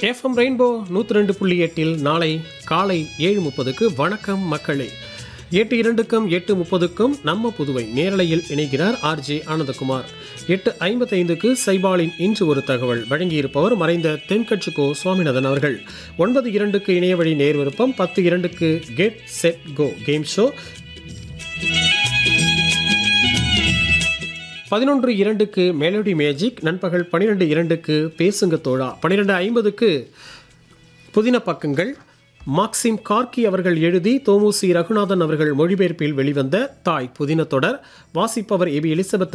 FM rainbow நூற்றி ரெண்டு புள்ளி எட்டில் நாளை காலை ஏழு முப்பதுக்கு வணக்கம் மக்களே எட்டு இரண்டுக்கும் எட்டு முப்பதுக்கும் நம்ம புதுவை நேரலையில் இணைகிறார் ஆர்ஜே ஆனந்தகுமார் எட்டு ஐம்பத்தைந்துக்கு சைபாலின் இன்று ஒரு தகவல் வழங்கியிருப்பவர் மறைந்த தென்கட்சிக்கோ சுவாமிநாதன் அவர்கள் ஒன்பது இரண்டுக்கு இணைய வழி நேர் விருப்பம் பத்து இரண்டுக்கு get set go game show பதினொன்று இரண்டுக்கு மெலோடி மேஜிக் நண்பகல் பன்னிரெண்டு இரண்டுக்கு பேசுங்க தோழா பன்னிரெண்டு ஐம்பதுக்கு புதின பக்கங்கள் மாக்சிம் கார்கி அவர்கள் எழுதி தோமுசி ரகுநாதன் அவர்கள் மொழிபெயர்ப்பில் வெளிவந்த தாய் புதின தொடர் வாசிப்பவர் ஏபி எலிசபெத்